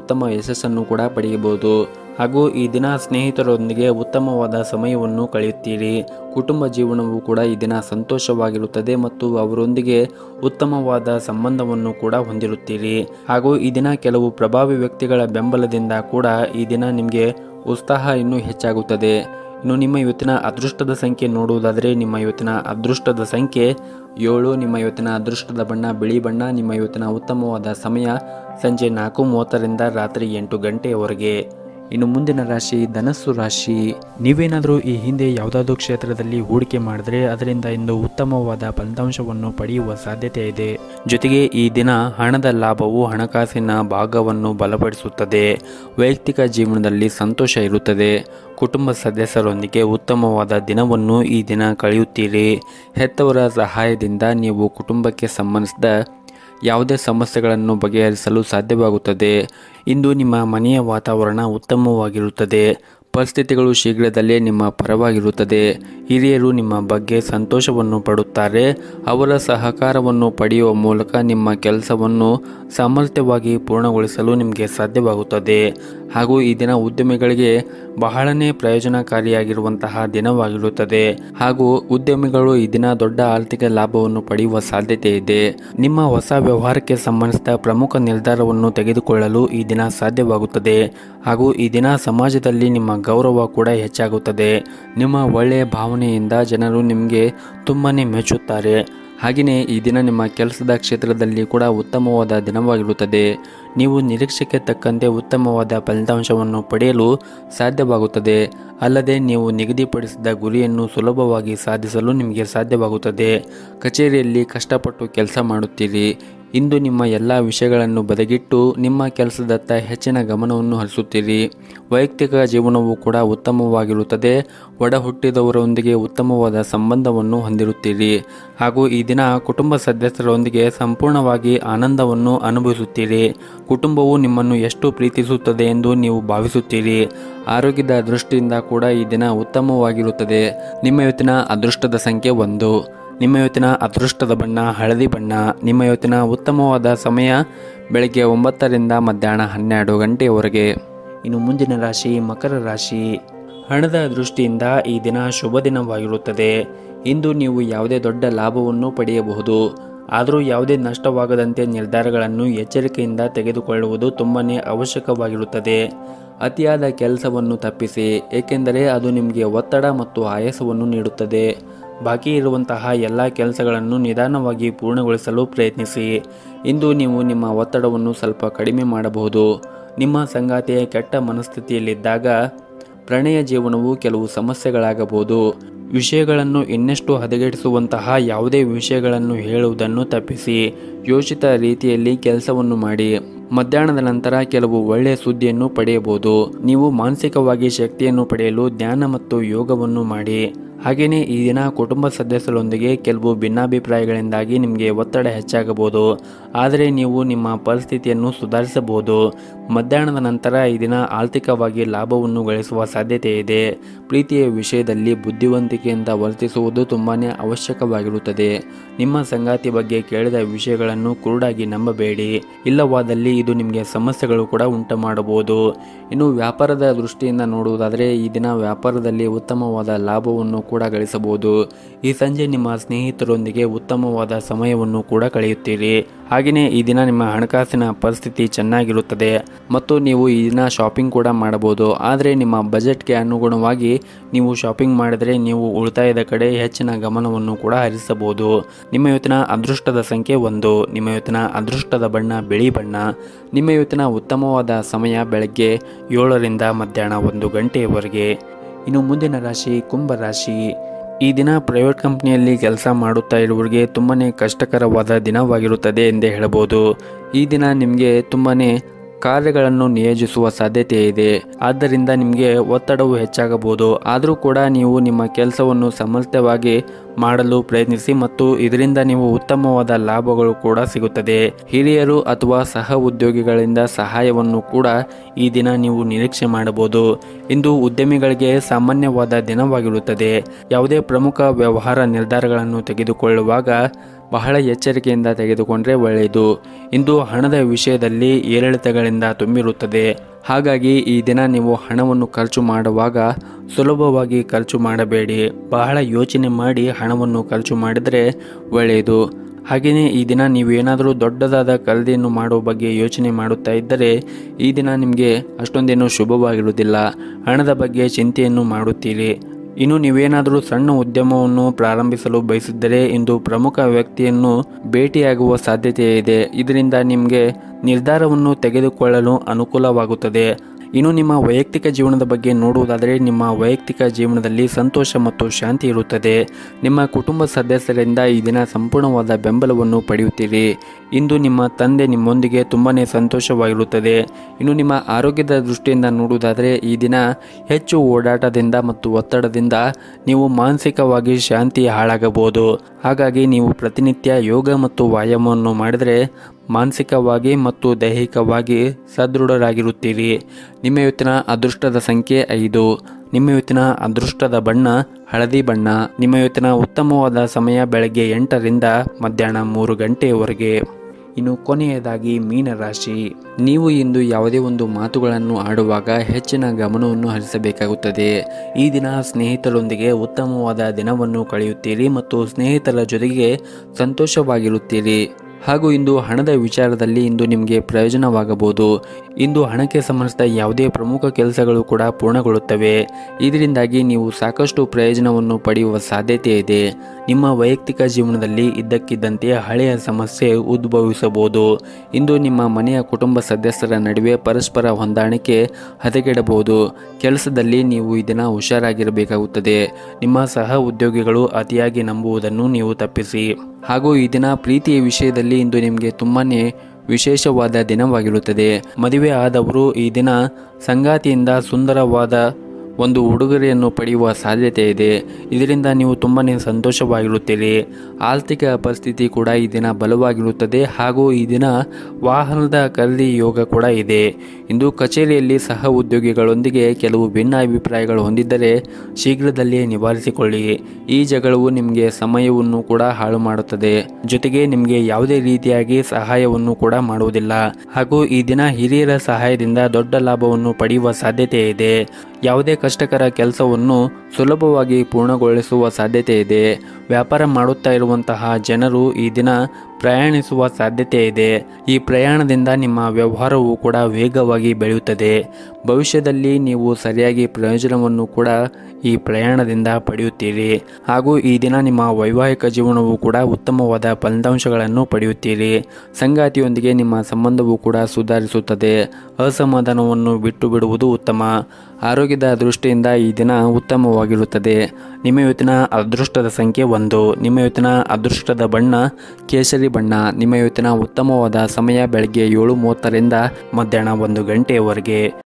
ಉತ್ತಮ ಯಶಸ್ಸನ್ನು ಕೂಡ ಪಡೆಯಬಹುದು ಹಾಗೂ ಈ ದಿನ ಸ್ನೇಹಿತರೊಂದಿಗೆ ಉತ್ತಮವಾದ ಸಮಯವನ್ನು ಕಳೆಯುತ್ತೀರಿ ಕುಟುಂಬ ಜೀವನವು ಕೂಡ ಈ ದಿನ ಸಂತೋಷವಾಗಿರುತ್ತದೆ ಮತ್ತು ಅವರೊಂದಿಗೆ ಉತ್ತಮವಾದ ಸಂಬಂಧವನ್ನು ಕೂಡ ಹೊಂದಿರುತ್ತೀರಿ ಹಾಗೂ ಈ ದಿನ ಕೆಲವು ಪ್ರಭಾವಿ ವ್ಯಕ್ತಿಗಳ ಬೆಂಬಲದಿಂದ ಕೂಡ ಈ ದಿನ ನಿಮಗೆ ಉತ್ಸಾಹ ಇನ್ನೂ ಹೆಚ್ಚಾಗುತ್ತದೆ ಇನ್ನು ನಿಮ್ಮ ಇವತ್ತಿನ ಅದೃಷ್ಟದ ಸಂಖ್ಯೆ ನೋಡುವುದಾದರೆ ನಿಮ್ಮ ಇವತ್ತಿನ ಅದೃಷ್ಟದ ಸಂಖ್ಯೆ ಏಳು ನಿಮ್ಮ ಇವತ್ತಿನ ಅದೃಷ್ಟದ ಬಣ್ಣ ಬಿಳಿ ಬಣ್ಣ ನಿಮ್ಮ ಇವತ್ತಿನ ಉತ್ತಮವಾದ ಸಮಯ ಸಂಜೆ ನಾಲ್ಕು ಮೂವತ್ತರಿಂದ ರಾತ್ರಿ ಎಂಟು ಗಂಟೆಯವರೆಗೆ ಇನ್ನು ಮುಂದಿನ ರಾಶಿ ಧನಸ್ಸು ರಾಶಿ ನೀವೇನಾದರೂ ಈ ಹಿಂದೆ ಯಾವುದಾದ್ರೂ ಕ್ಷೇತ್ರದಲ್ಲಿ ಹೂಡಿಕೆ ಮಾಡಿದ್ರೆ ಅದರಿಂದ ಇಂದು ಉತ್ತಮವಾದ ಫಲಿತಾಂಶವನ್ನು ಪಡೆಯುವ ಸಾಧ್ಯತೆ ಇದೆ ಜೊತೆಗೆ ಈ ದಿನ ಹಣದ ಲಾಭವು ಹಣಕಾಸಿನ ಭಾಗವನ್ನು ಬಲಪಡಿಸುತ್ತದೆ ವೈಯಕ್ತಿಕ ಜೀವನದಲ್ಲಿ ಸಂತೋಷ ಇರುತ್ತದೆ ಕುಟುಂಬ ಸದಸ್ಯರೊಂದಿಗೆ ಉತ್ತಮವಾದ ದಿನವನ್ನು ಈ ದಿನ ಕಳೆಯುತ್ತೀರಿ ಹೆತ್ತವರ ಸಹಾಯದಿಂದ ನೀವು ಕುಟುಂಬಕ್ಕೆ ಸಂಬಂಧಿಸಿದ ಯಾವುದೇ ಸಮಸ್ಯೆಗಳನ್ನು ಬಗೆಹರಿಸಲು ಸಾಧ್ಯವಾಗುತ್ತದೆ ಇಂದು ನಿಮ್ಮ ಮನೆಯ ವಾತಾವರಣ ಉತ್ತಮವಾಗಿರುತ್ತದೆ ಪರಿಸ್ಥಿತಿಗಳು ಶೀಘ್ರದಲ್ಲೇ ನಿಮ್ಮ ಪರವಾಗಿರುತ್ತದೆ ಹಿರಿಯರು ನಿಮ್ಮ ಬಗ್ಗೆ ಸಂತೋಷವನ್ನು ಪಡುತ್ತಾರೆ ಅವರ ಸಹಕಾರವನ್ನು ಪಡೆಯುವ ಮೂಲಕ ನಿಮ್ಮ ಕೆಲಸವನ್ನು ಸಾಮರ್ಥ್ಯವಾಗಿ ಪೂರ್ಣಗೊಳಿಸಲು ನಿಮಗೆ ಸಾಧ್ಯವಾಗುತ್ತದೆ ಹಾಗೂ ಈ ದಿನ ಉದ್ಯಮಿಗಳಿಗೆ ಬಹಳನೇ ಪ್ರಯೋಜನಕಾರಿಯಾಗಿರುವಂತಹ ದಿನವಾಗಿರುತ್ತದೆ ಹಾಗೂ ಉದ್ಯಮಿಗಳು ಈ ದಿನ ದೊಡ್ಡ ಆರ್ಥಿಕ ಲಾಭವನ್ನು ಪಡೆಯುವ ಸಾಧ್ಯತೆ ಇದೆ ನಿಮ್ಮ ಹೊಸ ವ್ಯವಹಾರಕ್ಕೆ ಸಂಬಂಧಿಸಿದ ಪ್ರಮುಖ ನಿರ್ಧಾರವನ್ನು ತೆಗೆದುಕೊಳ್ಳಲು ಈ ದಿನ ಸಾಧ್ಯವಾಗುತ್ತದೆ ಹಾಗೂ ಈ ದಿನ ಸಮಾಜದಲ್ಲಿ ನಿಮ್ಮ ಗೌರವ ಕೂಡ ಹೆಚ್ಚಾಗುತ್ತದೆ ನಿಮ್ಮ ಒಳ್ಳೆಯ ಭಾವನೆಯಿಂದ ಜನರು ನಿಮಗೆ ತುಂಬಾನೇ ಮೆಚ್ಚುತ್ತಾರೆ ಹಾಗೆಯೇ ಈ ದಿನ ನಿಮ್ಮ ಕೆಲಸದ ಕ್ಷೇತ್ರದಲ್ಲಿ ಕೂಡ ಉತ್ತಮವಾದ ದಿನವಾಗಿರುತ್ತದೆ ನೀವು ನಿರೀಕ್ಷೆಗೆ ತಕ್ಕಂತೆ ಉತ್ತಮವಾದ ಫಲಿತಾಂಶವನ್ನು ಪಡೆಯಲು ಸಾಧ್ಯವಾಗುತ್ತದೆ ಅಲ್ಲದೆ ನೀವು ನಿಗದಿಪಡಿಸಿದ ಗುರಿಯನ್ನು ಸುಲಭವಾಗಿ ಸಾಧಿಸಲು ನಿಮಗೆ ಸಾಧ್ಯವಾಗುತ್ತದೆ ಕಚೇರಿಯಲ್ಲಿ ಕಷ್ಟಪಟ್ಟು ಕೆಲಸ ಮಾಡುತ್ತೀರಿ ಇಂದು ನಿಮ್ಮ ಎಲ್ಲ ವಿಷಯಗಳನ್ನು ಬದಿಗಿಟ್ಟು ನಿಮ್ಮ ಕೆಲಸದತ್ತ ಹೆಚ್ಚಿನ ಗಮನವನ್ನು ಹರಿಸುತ್ತೀರಿ ವೈಯಕ್ತಿಕ ಜೀವನವು ಕೂಡ ಉತ್ತಮವಾಗಿರುತ್ತದೆ ಒಡ ಹುಟ್ಟಿದವರೊಂದಿಗೆ ಉತ್ತಮವಾದ ಸಂಬಂಧವನ್ನು ಹೊಂದಿರುತ್ತೀರಿ ಹಾಗೂ ಈ ದಿನ ಕುಟುಂಬ ಸದಸ್ಯರೊಂದಿಗೆ ಸಂಪೂರ್ಣವಾಗಿ ಆನಂದವನ್ನು ಅನುಭವಿಸುತ್ತೀರಿ ಕುಟುಂಬವು ನಿಮ್ಮನ್ನು ಎಷ್ಟು ಪ್ರೀತಿಸುತ್ತದೆ ಎಂದು ನೀವು ಭಾವಿಸುತ್ತೀರಿ ಆರೋಗ್ಯದ ದೃಷ್ಟಿಯಿಂದ ಕೂಡ ಈ ದಿನ ಉತ್ತಮವಾಗಿರುತ್ತದೆ ನಿಮ್ಮ ಇವತ್ತಿನ ಅದೃಷ್ಟದ ಸಂಖ್ಯೆ ಒಂದು ನಿಮ್ಮ ಇವತ್ತಿನ ಅದೃಷ್ಟದ ಬಣ್ಣ ಹಳದಿ ಬಣ್ಣ ನಿಮ್ಮ ಇವತ್ತಿನ ಉತ್ತಮವಾದ ಸಮಯ ಬೆಳಗ್ಗೆ ಒಂಬತ್ತರಿಂದ ಮಧ್ಯಾಹ್ನ ಹನ್ನೆರಡು ಗಂಟೆಯವರೆಗೆ ಇನ್ನು ಮುಂದಿನ ರಾಶಿ ಮಕರ ರಾಶಿ ಹಣದ ದೃಷ್ಟಿಯಿಂದ ಈ ದಿನ ಶುಭ ದಿನವಾಗಿರುತ್ತದೆ ಇಂದು ನೀವು ಯಾವುದೇ ದೊಡ್ಡ ಲಾಭವನ್ನು ಪಡೆಯಬಹುದು ಆದರೂ ಯಾವುದೇ ನಷ್ಟವಾಗದಂತೆ ನಿರ್ಧಾರಗಳನ್ನು ಎಚ್ಚರಿಕೆಯಿಂದ ತೆಗೆದುಕೊಳ್ಳುವುದು ತುಂಬನೇ ಅವಶ್ಯಕವಾಗಿರುತ್ತದೆ ಅತಿಯಾದ ಕೆಲಸವನ್ನು ತಪ್ಪಿಸಿ ಏಕೆಂದರೆ ಅದು ನಿಮಗೆ ಒತ್ತಡ ಮತ್ತು ಆಯಾಸವನ್ನು ನೀಡುತ್ತದೆ ಬಾಕಿ ಇರುವಂತಹ ಎಲ್ಲ ಕೆಲಸಗಳನ್ನು ನಿಧಾನವಾಗಿ ಪೂರ್ಣಗೊಳಿಸಲು ಪ್ರಯತ್ನಿಸಿ ಇಂದು ನೀವು ನಿಮ್ಮ ಒತ್ತಡವನ್ನು ಸ್ವಲ್ಪ ಕಡಿಮೆ ಮಾಡಬಹುದು ನಿಮ್ಮ ಸಂಗಾತಿಯ ಕೆಟ್ಟ ಮನಸ್ಥಿತಿಯಲ್ಲಿದ್ದಾಗ ಪ್ರಣಯ ಜೀವನವು ಕೆಲವು ಸಮಸ್ಯೆಗಳಾಗಬಹುದು ವಿಷಯಗಳನ್ನು ಇನ್ನಷ್ಟು ಹದಗೆಡಿಸುವಂತಹ ಯಾವುದೇ ವಿಷಯಗಳನ್ನು ಹೇಳುವುದನ್ನು ತಪ್ಪಿಸಿ ಯೋಚಿತ ರೀತಿಯಲ್ಲಿ ಕೆಲಸವನ್ನು ಮಾಡಿ ಮಧ್ಯಾಹ್ನದ ನಂತರ ಕೆಲವು ಒಳ್ಳೆಯ ಸುದ್ದಿಯನ್ನು ಪಡೆಯಬಹುದು ನೀವು ಮಾನಸಿಕವಾಗಿ ಶಕ್ತಿಯನ್ನು ಪಡೆಯಲು ಧ್ಯಾನ ಮತ್ತು ಯೋಗವನ್ನು ಮಾಡಿ ಹಾಗೆಯೇ ಈ ದಿನ ಕುಟುಂಬ ಸದಸ್ಯರೊಂದಿಗೆ ಕೆಲವು ಭಿನ್ನಾಭಿಪ್ರಾಯಗಳಿಂದಾಗಿ ನಿಮಗೆ ಒತ್ತಡ ಹೆಚ್ಚಾಗಬಹುದು ಆದರೆ ನೀವು ನಿಮ್ಮ ಪರಿಸ್ಥಿತಿಯನ್ನು ಸುಧಾರಿಸಬಹುದು ಮಧ್ಯಾಹ್ನದ ನಂತರ ಈ ದಿನ ಆರ್ಥಿಕವಾಗಿ ಲಾಭವನ್ನು ಗಳಿಸುವ ಸಾಧ್ಯತೆ ಇದೆ ಪ್ರೀತಿಯ ವಿಷಯದಲ್ಲಿ ಬುದ್ಧಿವಂತಿಕೆಯಿಂದ ವರ್ತಿಸುವುದು ತುಂಬಾ ಅವಶ್ಯಕವಾಗಿರುತ್ತದೆ ನಿಮ್ಮ ಸಂಗಾತಿ ಬಗ್ಗೆ ಕೇಳಿದ ವಿಷಯಗಳನ್ನು ಕುರುಡಾಗಿ ನಂಬಬೇಡಿ ಇಲ್ಲವಾದಲ್ಲಿ ಇದು ನಿಮಗೆ ಸಮಸ್ಯೆಗಳು ಕೂಡ ಉಂಟು ಮಾಡಬಹುದು ಇನ್ನು ವ್ಯಾಪಾರದ ದೃಷ್ಟಿಯಿಂದ ನೋಡುವುದಾದರೆ ಈ ದಿನ ವ್ಯಾಪಾರದಲ್ಲಿ ಉತ್ತಮವಾದ ಲಾಭವನ್ನು ಕೂಡ ಗಳಿಸಬಹುದು ಈ ಸಂಜೆ ನಿಮ್ಮ ಸ್ನೇಹಿತರೊಂದಿಗೆ ಉತ್ತಮವಾದ ಸಮಯವನ್ನು ಕೂಡ ಕಳೆಯುತ್ತೀರಿ ಹಾಗೆಯೇ ಈ ದಿನ ನಿಮ್ಮ ಹಣಕಾಸಿನ ಪರಿಸ್ಥಿತಿ ಚೆನ್ನಾಗಿರುತ್ತದೆ ಮತ್ತು ನೀವು ಈ ದಿನ ಶಾಪಿಂಗ್ ಕೂಡ ಮಾಡಬಹುದು ಆದರೆ ನಿಮ್ಮ ಬಜೆಟ್ಗೆ ಅನುಗುಣವಾಗಿ ನೀವು ಶಾಪಿಂಗ್ ಮಾಡಿದರೆ ನೀವು ಉಳಿತಾಯದ ಕಡೆ ಹೆಚ್ಚಿನ ಗಮನವನ್ನು ಕೂಡ ಹರಿಸಬಹುದು ನಿಮ್ಮ ಇವತ್ತಿನ ಅದೃಷ್ಟದ ಸಂಖ್ಯೆ ಒಂದು ನಿಮ್ಮ ಇವತ್ತಿನ ಅದೃಷ್ಟದ ಬಣ್ಣ ಬಿಳಿ ಬಣ್ಣ ನಿಮ್ಮ ಇವತ್ತಿನ ಉತ್ತಮವಾದ ಸಮಯ ಬೆಳಗ್ಗೆ ಏಳರಿಂದ ಮಧ್ಯಾಹ್ನ ಒಂದು ಗಂಟೆಯವರೆಗೆ ಇನ್ನು ಮುಂದಿನ ರಾಶಿ ಕುಂಭ ರಾಶಿ ಈ ದಿನ ಪ್ರೈವೇಟ್ ಕಂಪ್ನಿಯಲ್ಲಿ ಕೆಲಸ ಮಾಡುತ್ತಾ ಇರುವವರಿಗೆ ತುಂಬಾ ಕಷ್ಟಕರವಾದ ದಿನವಾಗಿರುತ್ತದೆ ಎಂದೇ ಹೇಳಬಹುದು ಈ ದಿನ ನಿಮಗೆ ತುಂಬಾ ಕಾರ್ಯಗಳನ್ನು ನಿಯೋಜಿಸುವ ಸಾಧ್ಯತೆ ಇದೆ ಆದ್ದರಿಂದ ನಿಮಗೆ ಒತ್ತಡವು ಹೆಚ್ಚಾಗಬಹುದು ಆದರೂ ಕೂಡ ನೀವು ನಿಮ್ಮ ಕೆಲಸವನ್ನು ಸಮರ್ಥವಾಗಿ ಮಾಡಲು ಪ್ರಯತ್ನಿಸಿ ಮತ್ತು ಇದರಿಂದ ನೀವು ಉತ್ತಮವಾದ ಲಾಭಗಳು ಕೂಡ ಸಿಗುತ್ತದೆ ಹಿರಿಯರು ಅಥವಾ ಸಹ ಉದ್ಯೋಗಿಗಳಿಂದ ಸಹಾಯವನ್ನು ಕೂಡ ಈ ದಿನ ನೀವು ನಿರೀಕ್ಷೆ ಮಾಡಬಹುದು ಇಂದು ಉದ್ಯಮಿಗಳಿಗೆ ಸಾಮಾನ್ಯವಾದ ದಿನವಾಗಿರುತ್ತದೆ ಯಾವುದೇ ಪ್ರಮುಖ ವ್ಯವಹಾರ ನಿರ್ಧಾರಗಳನ್ನು ತೆಗೆದುಕೊಳ್ಳುವಾಗ ಬಹಳ ಎಚ್ಚರಿಕೆಯಿಂದ ತೆಗೆದುಕೊಂಡ್ರೆ ಒಳ್ಳೆಯದು ಇಂದು ಹಣದ ವಿಷಯದಲ್ಲಿ ಏರಿಳಿತಗಳಿಂದ ತುಂಬಿರುತ್ತದೆ ಹಾಗಾಗಿ ಈ ದಿನ ನೀವು ಹಣವನ್ನು ಖರ್ಚು ಮಾಡುವಾಗ ಸುಲಭವಾಗಿ ಖರ್ಚು ಮಾಡಬೇಡಿ ಬಹಳ ಯೋಚನೆ ಮಾಡಿ ಹಣವನ್ನು ಖರ್ಚು ಮಾಡಿದರೆ ಒಳ್ಳೆಯದು ಹಾಗೆಯೇ ಈ ದಿನ ನೀವೇನಾದರೂ ದೊಡ್ಡದಾದ ಖರೀದಿಯನ್ನು ಮಾಡುವ ಬಗ್ಗೆ ಯೋಚನೆ ಮಾಡುತ್ತಾ ಇದ್ದರೆ ಈ ದಿನ ನಿಮಗೆ ಅಷ್ಟೊಂದೇನು ಶುಭವಾಗಿರುವುದಿಲ್ಲ ಹಣದ ಬಗ್ಗೆ ಚಿಂತೆಯನ್ನು ಮಾಡುತ್ತೀರಿ ಇನ್ನು ನೀವೇನಾದರೂ ಸಣ್ಣ ಉದ್ಯಮವನ್ನು ಪ್ರಾರಂಭಿಸಲು ಬಯಸಿದ್ದರೆ ಇಂದು ಪ್ರಮುಖ ವ್ಯಕ್ತಿಯನ್ನು ಭೇಟಿಯಾಗುವ ಸಾಧ್ಯತೆ ಇದೆ ಇದರಿಂದ ನಿಮಗೆ ನಿರ್ಧಾರವನ್ನು ತೆಗೆದುಕೊಳ್ಳಲು ಅನುಕೂಲವಾಗುತ್ತದೆ ಇನ್ನು ನಿಮ್ಮ ವೈಯಕ್ತಿಕ ಜೀವನದ ಬಗ್ಗೆ ನೋಡುವುದಾದರೆ ನಿಮ್ಮ ವೈಯಕ್ತಿಕ ಜೀವನದಲ್ಲಿ ಸಂತೋಷ ಮತ್ತು ಶಾಂತಿ ಇರುತ್ತದೆ ನಿಮ್ಮ ಕುಟುಂಬ ಸದಸ್ಯರಿಂದ ಈ ದಿನ ಸಂಪೂರ್ಣವಾದ ಬೆಂಬಲವನ್ನು ಪಡೆಯುತ್ತೀರಿ ಇಂದು ನಿಮ್ಮ ತಂದೆ ನಿಮ್ಮೊಂದಿಗೆ ತುಂಬಾ ಸಂತೋಷವಾಗಿರುತ್ತದೆ ಇನ್ನು ನಿಮ್ಮ ಆರೋಗ್ಯದ ದೃಷ್ಟಿಯಿಂದ ನೋಡುವುದಾದರೆ ಈ ದಿನ ಹೆಚ್ಚು ಓಡಾಟದಿಂದ ಮತ್ತು ಒತ್ತಡದಿಂದ ನೀವು ಮಾನಸಿಕವಾಗಿ ಶಾಂತಿ ಹಾಳಾಗಬಹುದು ಹಾಗಾಗಿ ನೀವು ಪ್ರತಿನಿತ್ಯ ಯೋಗ ಮತ್ತು ವ್ಯಾಯಾಮವನ್ನು ಮಾಡಿದರೆ ಮಾನಸಿಕವಾಗಿ ಮತ್ತು ದೈಹಿಕವಾಗಿ ಸದೃಢರಾಗಿರುತ್ತೀರಿ ನಿಮ್ಮ ಇವತ್ತಿನ ಅದೃಷ್ಟದ ಸಂಖ್ಯೆ ಐದು ನಿಮ್ಮ ಇವತ್ತಿನ ಅದೃಷ್ಟದ ಬಣ್ಣ ಹಳದಿ ಬಣ್ಣ ನಿಮ್ಮ ಇವತ್ತಿನ ಉತ್ತಮವಾದ ಸಮಯ ಬೆಳಗ್ಗೆ ಎಂಟರಿಂದ ಮಧ್ಯಾಹ್ನ ಮೂರು ಗಂಟೆಯವರೆಗೆ ಇನ್ನು ಕೊನೆಯದಾಗಿ ಮೀನರಾಶಿ ನೀವು ಇಂದು ಯಾವುದೇ ಒಂದು ಮಾತುಗಳನ್ನು ಆಡುವಾಗ ಹೆಚ್ಚಿನ ಗಮನವನ್ನು ಹರಿಸಬೇಕಾಗುತ್ತದೆ ಈ ದಿನ ಸ್ನೇಹಿತರೊಂದಿಗೆ ಉತ್ತಮವಾದ ದಿನವನ್ನು ಕಳೆಯುತ್ತೀರಿ ಮತ್ತು ಸ್ನೇಹಿತರ ಜೊತೆಗೆ ಸಂತೋಷವಾಗಿರುತ್ತೀರಿ ಹಾಗೂ ಇಂದು ಹಣದ ವಿಚಾರದಲ್ಲಿ ಇಂದು ನಿಮಗೆ ಪ್ರಯೋಜನವಾಗಬಹುದು ಇಂದು ಹಣಕ್ಕೆ ಸಂಬಂಧಿಸಿದ ಯಾವುದೇ ಪ್ರಮುಖ ಕೆಲಸಗಳು ಕೂಡ ಪೂರ್ಣಗೊಳ್ಳುತ್ತವೆ ಇದರಿಂದಾಗಿ ನೀವು ಸಾಕಷ್ಟು ಪ್ರಯೋಜನವನ್ನು ಪಡೆಯುವ ಸಾಧ್ಯತೆ ಇದೆ ನಿಮ್ಮ ವೈಯಕ್ತಿಕ ಜೀವನದಲ್ಲಿ ಇದ್ದಕ್ಕಿದ್ದಂತೆ ಹಳೆಯ ಸಮಸ್ಯೆ ಉದ್ಭವಿಸಬಹುದು ಇಂದು ನಿಮ್ಮ ಮನೆಯ ಕುಟುಂಬ ಸದಸ್ಯರ ನಡುವೆ ಪರಸ್ಪರ ಹೊಂದಾಣಿಕೆ ಹದಗೆಡಬಹುದು ಕೆಲಸದಲ್ಲಿ ನೀವು ಈ ದಿನ ಹುಷಾರಾಗಿರಬೇಕಾಗುತ್ತದೆ ನಿಮ್ಮ ಸಹ ಉದ್ಯೋಗಿಗಳು ಅತಿಯಾಗಿ ನಂಬುವುದನ್ನು ನೀವು ತಪ್ಪಿಸಿ ಹಾಗೂ ಈ ದಿನ ಪ್ರೀತಿಯ ವಿಷಯದಲ್ಲಿ ಇಂದು ನಿಮಗೆ ತುಂಬಾ ವಿಶೇಷವಾದ ದಿನವಾಗಿರುತ್ತದೆ ಮದುವೆ ಆದವರು ಈ ದಿನ ಸಂಗಾತಿಯಿಂದ ಸುಂದರವಾದ ಒಂದು ಉಡುಗೊರೆಯನ್ನು ಪಡೆಯುವ ಸಾಧ್ಯತೆ ಇದೆ ಇದರಿಂದ ನೀವು ತುಂಬಾ ಸಂತೋಷವಾಗಿರುತ್ತೀರಿ ಆರ್ಥಿಕ ಪರಿಸ್ಥಿತಿ ಕೂಡ ಈ ದಿನ ಬಲವಾಗಿರುತ್ತದೆ ಹಾಗೂ ಈ ದಿನ ವಾಹನದ ಖರೀದಿ ಯೋಗ ಕೂಡ ಇದೆ ಇಂದು ಕಚೇರಿಯಲ್ಲಿ ಸಹ ಉದ್ಯೋಗಿಗಳೊಂದಿಗೆ ಕೆಲವು ಭಿನ್ನಾಭಿಪ್ರಾಯಗಳು ಹೊಂದಿದ್ದರೆ ಶೀಘ್ರದಲ್ಲೇ ನಿವಾರಿಸಿಕೊಳ್ಳಿ ಈ ಜಗಳವು ನಿಮಗೆ ಸಮಯವನ್ನು ಕೂಡ ಹಾಳು ಮಾಡುತ್ತದೆ ಜೊತೆಗೆ ನಿಮಗೆ ಯಾವುದೇ ರೀತಿಯಾಗಿ ಸಹಾಯವನ್ನು ಕೂಡ ಮಾಡುವುದಿಲ್ಲ ಹಾಗೂ ಈ ದಿನ ಹಿರಿಯರ ಸಹಾಯದಿಂದ ದೊಡ್ಡ ಲಾಭವನ್ನು ಪಡೆಯುವ ಸಾಧ್ಯತೆ ಇದೆ ಯಾವುದೇ ಕಷ್ಟಕರ ಕೆಲಸವನ್ನು ಸುಲಭವಾಗಿ ಪೂರ್ಣಗೊಳಿಸುವ ಸಾಧ್ಯತೆ ಇದೆ ವ್ಯಾಪಾರ ಮಾಡುತ್ತಾ ಇರುವಂತಹ ಜನರು ಈ ದಿನ ಪ್ರಯಾಣಿಸುವ ಸಾಧ್ಯತೆ ಇದೆ ಈ ಪ್ರಯಾಣದಿಂದ ನಿಮ್ಮ ವ್ಯವಹಾರವು ಕೂಡ ವೇಗವಾಗಿ ಬೆಳೆಯುತ್ತದೆ ಭವಿಷ್ಯದಲ್ಲಿ ನೀವು ಸರಿಯಾಗಿ ಪ್ರಯೋಜನವನ್ನು ಕೂಡ ಈ ಪ್ರಯಾಣದಿಂದ ಪಡೆಯುತ್ತೀರಿ ಹಾಗೂ ಈ ದಿನ ನಿಮ್ಮ ವೈವಾಹಿಕ ಜೀವನವು ಕೂಡ ಉತ್ತಮವಾದ ಫಲಿತಾಂಶಗಳನ್ನು ಪಡೆಯುತ್ತೀರಿ ಸಂಗಾತಿಯೊಂದಿಗೆ ನಿಮ್ಮ ಸಂಬಂಧವು ಕೂಡ ಸುಧಾರಿಸುತ್ತದೆ ಅಸಮಾಧಾನವನ್ನು ಬಿಟ್ಟು ಬಿಡುವುದು ಉತ್ತಮ ಆರೋಗ್ಯದ ದೃಷ್ಟಿಯಿಂದ ಈ ದಿನ ಉತ್ತಮವಾಗಿರುತ್ತದೆ ನಿಮ್ಮ ಇವತ್ತಿನ ಅದೃಷ್ಟದ ಸಂಖ್ಯೆ ಒಂದು ನಿಮ್ಮ ಇವತ್ತಿನ ಅದೃಷ್ಟದ ಬಣ್ಣ ಕೇಸರಿ ಬಣ್ಣ ನಿಮ್ಮ ಇವತ್ತಿನ ಉತ್ತಮವಾದ ಸಮಯ ಬೆಳಗ್ಗೆ ಏಳು ಮೂವತ್ತರಿಂದ ಮಧ್ಯಾಹ್ನ ಒಂದು ಗಂಟೆಯವರೆಗೆ